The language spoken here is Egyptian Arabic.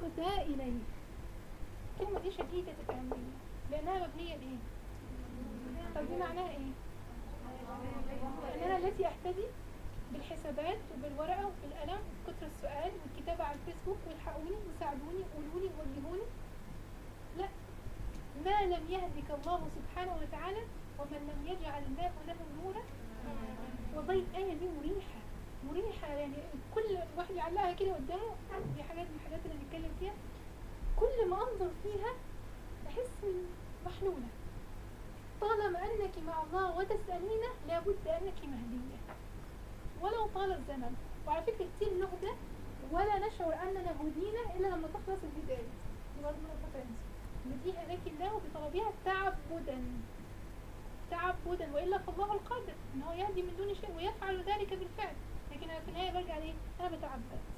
تهدى إليه الكلمة دي شديدة الأهمية لأنها مبنية بإيه؟ طب دي معناها إيه؟ أن أنا التي أهتدي بالحسابات وبالورقة وبالقلم وكتر السؤال والكتابة على الفيسبوك والحقوني وساعدوني قولوني وجهوني لا ما لم يهدك الله سبحانه وتعالى ومن لم يجعل الله له نورا والله الآية دي مريحة مريحة يعني كل واحد يعلقها كده قدامه دي حاجات من الحاجات اللي بنتكلم فيها كل ما أنظر فيها أحس إن محلولة طالما أنك مع الله وتسألين لابد أنك مهدية ولو طال الزمن وعلى فكرة كتير نهدى ولا نشعر أننا هدينا إلا لما تخلص الهداية دي برضه نقطة تانية يهديها لك الله بطلبها تعبدا تعبدا وإلا فالله القادر إن هو يهدي من دون شيء ويفعل ذلك بالفعل لكن أنا في النهاية برجع لإيه؟ أنا بتعبد